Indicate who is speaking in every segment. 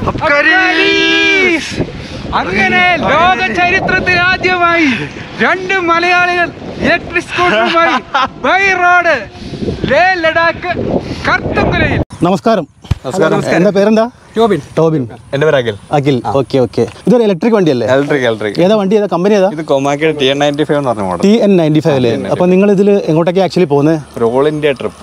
Speaker 1: അബ്കാരീസ്. അങ്ങനെ ലോക ചരിത്രത്തിൽ ആദ്യമായി രണ്ട് മലയാളികൾ ഇലക്ട്രിക് സ്കൂട്ടറുമായി ബൈ റോഡ് ലേ ലഡാക്ക് കർത്തുങ്കരയിൽ
Speaker 2: നമസ്കാരം
Speaker 3: നമസ്കാരം.
Speaker 2: എന്റെ പേരെന്താ
Speaker 1: ജോബിൻ
Speaker 2: ടോബിൻ
Speaker 3: എന്റെ പേര് അഖിൽ
Speaker 2: അഖിൽ ഓക്കെ ഓക്കെ ഇതൊരു ഇലക്ട്രിക് വണ്ടിയല്ലേ
Speaker 3: ഇലക്ട്രിക് ഇലക്ട്രിക്
Speaker 2: ഏതാ വണ്ടി ഏതാ കമ്പനി ഏതാ
Speaker 3: ഇത് കൊമാക്കിയുടെ ടി എൻ നയൻറ്റി ഫൈവ് എന്ന് പറഞ്ഞ model
Speaker 2: T N ninety five അല്ലേ അപ്പൊ നിങ്ങൾ ഇതിൽ എങ്ങോട്ടൊക്കെ ആക്ച്വലി പോകുന്നത്
Speaker 3: ഒരു all India trip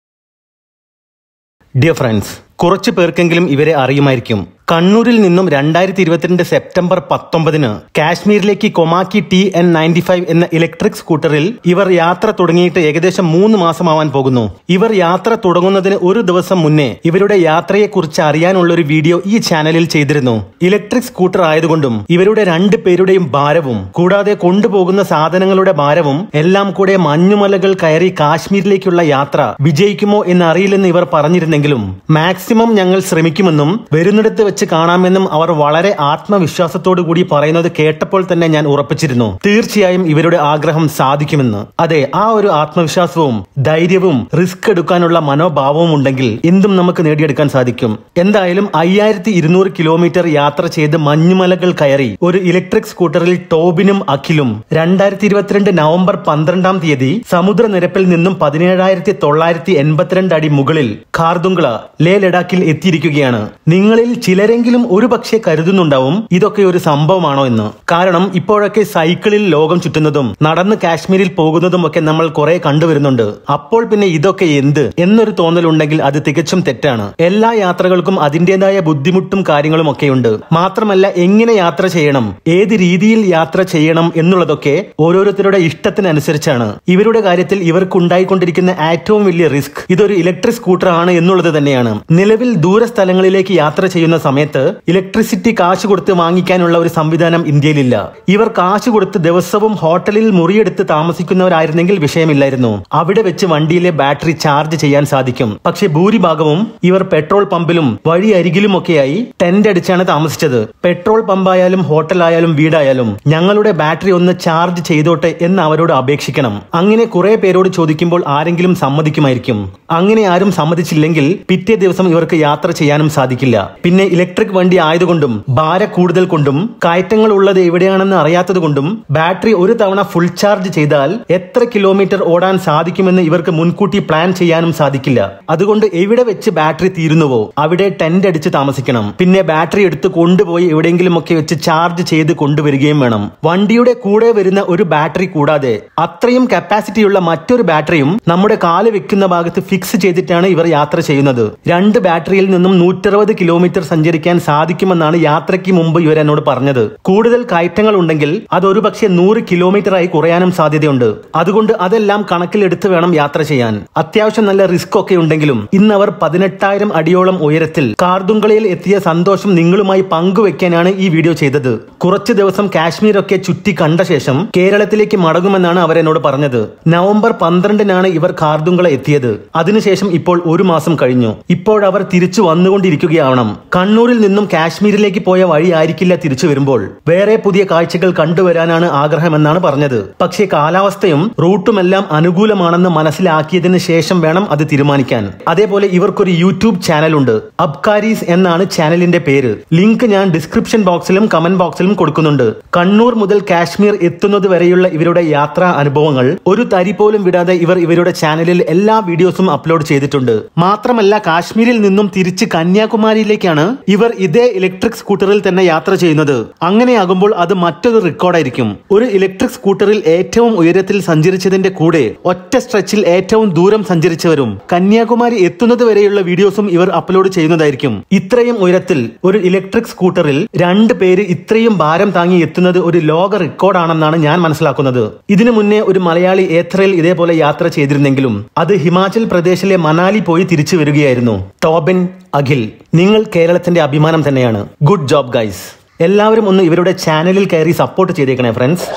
Speaker 2: dear friends കുറച്ചു പേർക്കെങ്കിലും ഇവരെ അറിയുമായിരിക്കും കണ്ണൂരിൽ നിന്നും രണ്ടായിരത്തി ഇരുപത്തിരണ്ട് സെപ്റ്റംബർ പത്തൊമ്പതിന് കാശ്മീരിലേക്ക് Komaki T N ninety five എന്ന ഇലക്ട്രിക് സ്കൂട്ടറിൽ ഇവർ യാത്ര തുടങ്ങിയിട്ട് ഏകദേശം മൂന്ന് മാസമാവാൻ പോകുന്നു ഇവർ യാത്ര തുടങ്ങുന്നതിന് ഒരു ദിവസം മുന്നേ ഇവരുടെ യാത്രയെക്കുറിച്ച് അറിയാനുള്ള ഒരു വീഡിയോ ഈ ചാനലിൽ ചെയ്തിരുന്നു ഇലക്ട്രിക് സ്കൂട്ടർ ആയതുകൊണ്ടും ഇവരുടെ രണ്ട് പേരുടെയും ഭാരവും കൂടാതെ കൊണ്ടുപോകുന്ന സാധനങ്ങളുടെ ഭാരവും എല്ലാം കൂടെ മഞ്ഞുമലകൾ കയറി കാശ്മീരിലേക്കുള്ള യാത്ര വിജയിക്കുമോ എന്ന് അറിയില്ലെന്ന് ഇവർ പറഞ്ഞിരുന്നെങ്കിലും മാക്സിമം ഞങ്ങൾ ശ്രമിക്കുമെന്നും വരുന്നിടത്ത് വെച്ച് കാണാമെന്നും അവർ വളരെ ആത്മവിശ്വാസത്തോടു കൂടി പറയുന്നത് കേട്ടപ്പോൾ തന്നെ ഞാൻ ഉറപ്പിച്ചിരുന്നു തീർച്ചയായും ഇവരുടെ ആഗ്രഹം സാധിക്കുമെന്ന് അതെ ആ ഒരു ആത്മവിശ്വാസവും ധൈര്യവും റിസ്ക് എടുക്കാനുള്ള മനോഭാവവും ഉണ്ടെങ്കിൽ എന്തും നമുക്ക് നേടിയെടുക്കാൻ സാധിക്കും എന്തായാലും അയ്യായിരത്തി ഇരുന്നൂറ് കിലോമീറ്റർ യാത്ര ചെയ്ത് മഞ്ഞുമലകൾ കയറി ഒരു ഇലക്ട്രിക് സ്കൂട്ടറിൽ ടോബിനും അഖിലും രണ്ടായിരത്തി ഇരുപത്തിരണ്ട് നവംബർ പന്ത്രണ്ടാം തീയതി സമുദ്രനിരപ്പിൽ നിന്നും പതിനേഴായിരത്തി തൊള്ളായിരത്തി എൺപത്തിരണ്ട് അടി മുകളിൽ ഖാർദുങ്കള ലേ ലഡാക്കിൽ എത്തിയിരിക്കുകയാണ് നിങ്ങളിൽ ചിലരെങ്കിലും ഒരു പക്ഷേ കരുതുന്നുണ്ടാവും ഇതൊക്കെ ഒരു സംഭവമാണോ എന്ന് കാരണം ഇപ്പോഴൊക്കെ സൈക്കിളിൽ ലോകം ചുറ്റുന്നതും നടന്ന് കാശ്മീരിൽ പോകുന്നതും ഒക്കെ നമ്മൾ കുറെ കണ്ടുവരുന്നുണ്ട് അപ്പോൾ പിന്നെ ഇതൊക്കെ എന്ത് എന്നൊരു തോന്നലുണ്ടെങ്കിൽ അത് തികച്ചും തെറ്റാണ് എല്ലാ യാത്രകൾക്കും അതിന്റേതായ ബുദ്ധിമുട്ടും കാര്യങ്ങളും ഒക്കെയുണ്ട് മാത്രമല്ല എങ്ങനെ യാത്ര ചെയ്യണം ഏത് രീതിയിൽ യാത്ര ചെയ്യണം എന്നുള്ളതൊക്കെ ഓരോരുത്തരുടെ ഇഷ്ടത്തിനനുസരിച്ചാണ് ഇവരുടെ കാര്യത്തിൽ ഇവർക്കുണ്ടായിക്കൊണ്ടിരിക്കുന്ന ഏറ്റവും വലിയ റിസ്ക് ഇതൊരു ഇലക്ട്രിക് സ്കൂട്ടർ ആണ് എന്നുള്ളത് തന്നെയാണ് നിലവിൽ ദൂര സ്ഥലങ്ങളിലേക്ക് യാത്ര ചെയ്യുന്ന സമയത്ത് ഇലക്ട്രിസിറ്റി കാശ് കൊടുത്ത് വാങ്ങിക്കാനുള്ള ഒരു സംവിധാനം ഇന്ത്യയിലില്ല ഇവർ കാശ് കൊടുത്ത് ദിവസവും ഹോട്ടലിൽ മുറിയെടുത്ത് താമസിക്കുന്നവരായിരുന്നെങ്കിൽ വിഷയമില്ലായിരുന്നു അവിടെ വെച്ച് വണ്ടിയിലെ ബാറ്ററി ചാർജ് ചെയ്യാൻ സാധിക്കും പക്ഷെ ഭൂരിഭാഗവും ഇവർ പെട്രോൾ പമ്പിലും വഴി അരികിലുമൊക്കെയായി ടെന്റ് അടിച്ചാണ് താമസിച്ചത് പെട്രോൾ പമ്പായാലും ഹോട്ടലായാലും വീടായാലും ഞങ്ങളുടെ ബാറ്ററി ഒന്ന് ചാർജ് ചെയ്തോട്ടെ എന്ന് അവരോട് അപേക്ഷിക്കണം അങ്ങനെ കുറെ പേരോട് ചോദിക്കുമ്പോൾ ആരെങ്കിലും സമ്മതിക്കുമായിരിക്കും അങ്ങനെ ആരും സമ്മതിച്ചില്ലെങ്കിൽ പിറ്റേ ദിവസം ഇവർക്ക് യാത്ര ചെയ്യാനും സാധിക്കില്ല പിന്നെ ഇലക്ട്രിക് വണ്ടി ആയതുകൊണ്ടും ഭാര കൂടുതൽ കൊണ്ടും കയറ്റങ്ങൾ ഉള്ളത് എവിടെയാണെന്ന് അറിയാത്തത് കൊണ്ടും ബാറ്ററി ഒരു തവണ ഫുൾ ചാർജ് ചെയ്താൽ എത്ര കിലോമീറ്റർ ഓടാൻ സാധിക്കുമെന്ന് ഇവർക്ക് മുൻകൂട്ടി പ്ലാൻ ചെയ്യാനും സാധിക്കില്ല അതുകൊണ്ട് എവിടെ വെച്ച് ബാറ്ററി തീരുന്നുവോ അവിടെ ടെന്റ് അടിച്ച് താമസിക്കണം പിന്നെ ബാറ്ററി എടുത്ത് കൊണ്ടുപോയി എവിടെയെങ്കിലും ഒക്കെ വെച്ച് ചാർജ് ചെയ്ത് കൊണ്ടുവരികയും വേണം വണ്ടിയുടെ കൂടെ വരുന്ന ഒരു ബാറ്ററി കൂടാതെ അത്രയും കപ്പാസിറ്റിയുള്ള മറ്റൊരു ബാറ്ററിയും നമ്മുടെ കാല് വെക്കുന്ന ഭാഗത്ത് ഫിക്സ് ചെയ്തിട്ടാണ് ഇവർ യാത്ര ചെയ്യുന്നത് രണ്ട് ബാറ്ററിയിൽ നിന്നും നൂറ്ററുപത് കിലോമീറ്റർ സഞ്ചരിക്കാൻ സാധിക്കുമെന്നാണ് യാത്രയ്ക്ക് മുമ്പ് ഇവർ എന്നോട് പറഞ്ഞത് കൂടുതൽ കയറ്റങ്ങൾ ഉണ്ടെങ്കിൽ അത് ഒരു പക്ഷേ നൂറ് കിലോമീറ്റർ ആയി കുറയാനും സാധ്യതയുണ്ട് അതുകൊണ്ട് അതെല്ലാം കണക്കിലെടുത്ത് വേണം യാത്ര ചെയ്യാൻ അത്യാവശ്യം നല്ല റിസ്ക് ഒക്കെ ഉണ്ടെങ്കിലും ഇന്ന് അവർ പതിനെട്ടായിരം അടിയോളം ഉയരത്തിൽ കാർദുങ്കളയിൽ എത്തിയ സന്തോഷം നിങ്ങളുമായി പങ്കുവെക്കാനാണ് ഈ വീഡിയോ ചെയ്തത് കുറച്ചു ദിവസം കാശ്മീരൊക്കെ ചുറ്റി കണ്ട ശേഷം കേരളത്തിലേക്ക് മടങ്ങുമെന്നാണ് അവർ എന്നോട് പറഞ്ഞത് നവംബർ പന്ത്രണ്ടിനാണ് ഇവർ കാർദുങ്കള എത്തിയത് അതിനുശേഷം ഇപ്പോൾ ഒരു മാസം കഴിഞ്ഞു ഇപ്പോഴവർ തിരിച്ചു വന്നുകൊണ്ടിരിക്കുകയാവണം കണ്ണൂരിൽ നിന്നും കാശ്മീരിലേക്ക് പോയ വഴിയായിരിക്കില്ല തിരിച്ചു വരുമ്പോൾ വേറെ പുതിയ കാഴ്ചകൾ കണ്ടുവരാനാണ് ആഗ്രഹമെന്നാണ് പറഞ്ഞത് പക്ഷേ കാലാവസ്ഥയും റൂട്ടുമെല്ലാം അനുകൂലമാണെന്ന് മനസ്സിലാക്കിയതിന് ശേഷം വേണം അത് തീരുമാനിക്കാൻ അതേപോലെ ഇവർക്കൊരു യൂട്യൂബ് ചാനലുണ്ട് അബ്കാരീസ് എന്നാണ് ചാനലിന്റെ പേര് ലിങ്ക് ഞാൻ ഡിസ്ക്രിപ്ഷൻ ബോക്സിലും കമന്റ് ബോക്സിലും കൊടുക്കുന്നുണ്ട് കണ്ണൂർ മുതൽ കാശ്മീർ എത്തുന്നത് വരെയുള്ള ഇവരുടെ യാത്രാ അനുഭവങ്ങൾ ഒരു തരി പോലും വിടാതെ ഇവർ ഇവരുടെ ചാനലിൽ എല്ലാ വീഡിയോസും അപ്ലോഡ് ചെയ്തിട്ടുണ്ട് മാത്രമല്ല കാശ്മീരിൽ നിന്നും തിരിച്ച് കന്യാകുമാരിയിലേക്കാണ് ഇവർ ഇതേ ഇലക്ട്രിക് സ്കൂട്ടറിൽ തന്നെ യാത്ര ചെയ്യുന്നത് അങ്ങനെയാകുമ്പോൾ അത് മറ്റൊരു റെക്കോർഡായിരിക്കും ഒരു ഇലക്ട്രിക് സ്കൂട്ടറിൽ ഏറ്റവും ഉയരത്തിൽ സഞ്ചരിച്ചതിന്റെ കൂടെ ഒറ്റ സ്ട്രെച്ചിൽ ഏറ്റവും ദൂരം സഞ്ചരിച്ചവരും കന്യാകുമാരി എത്തുന്നത് വരെയുള്ള വീഡിയോസും ഇവർ അപ്ലോഡ് ചെയ്യുന്നതായിരിക്കും ഇത്രയും ഉയരത്തിൽ ഒരു ഇലക്ട്രിക് സ്കൂട്ടറിൽ രണ്ട് പേര് ഇത്രയും ഭാരം താങ്ങി എത്തുന്നത് ഒരു ലോക റെക്കോർഡാണെന്നാണ് ഞാൻ മനസ്സിലാക്കുന്നത് ഇതിനു മുന്നേ ഒരു മലയാളി ഏത്രയിൽ ഇതേപോലെ യാത്ര ചെയ്തിരുന്നെങ്കിലും അത് ഹിമാചൽ പ്രദേശിലെ മനാലി പോയി തിരിച്ചു വരികയായിരുന്നു ടോബിൻ അഖിൽ നിങ്ങൾ കേരളത്തിന്റെ അഭിമാനം തന്നെയാണ് ഗുഡ് ജോബ് ഗൈസ് എല്ലാവരും ഒന്ന് ഇവരുടെ ചാനലിൽ കയറി സപ്പോർട്ട് ചെയ്തേക്കണേ ഫ്രണ്ട്സ്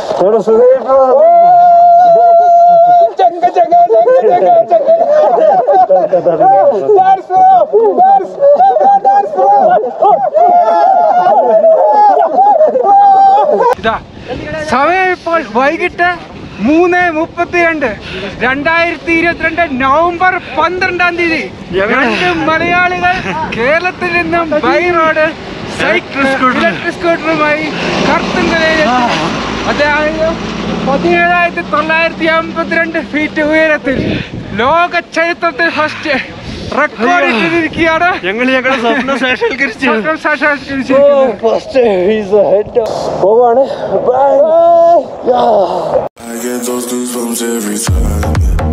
Speaker 1: ഇതാ സമയം ഇപ്പോൾ വൈകിട്ട് മൂന്ന് മുപ്പത്തിരണ്ട് രണ്ടായിരത്തി ഇരുപത്തിരണ്ട് നവംബർ പന്ത്രണ്ടാം തീയതി രണ്ട് മലയാളികൾ കേരളത്തിൽ നിന്നും ബൈ റോഡ് ഇലക്ട്രിക് സ്കൂട്ടറുമായി കർത്തുങ്കലയിലെത്തി അതായത് പതിനേഴായിരത്തി തൊള്ളായിരത്തി അമ്പത്തിരണ്ട് ഫീറ്റ് ഉയരത്തിൽ ലോക ചരിത്രത്തിൽ ഫസ്റ്റ് റെക്കോർഡ് ഇട്ടിരിക്കുകയാണ്
Speaker 3: ഞങ്ങൾ ഞങ്ങളുടെ സ്വപ്നം സാക്ഷാത്കരിച്ചു
Speaker 1: സ്വന്തം സാക്ഷാത്കരിച്ചിരിക്കുന്നത്.
Speaker 4: I get those goosebumps every time.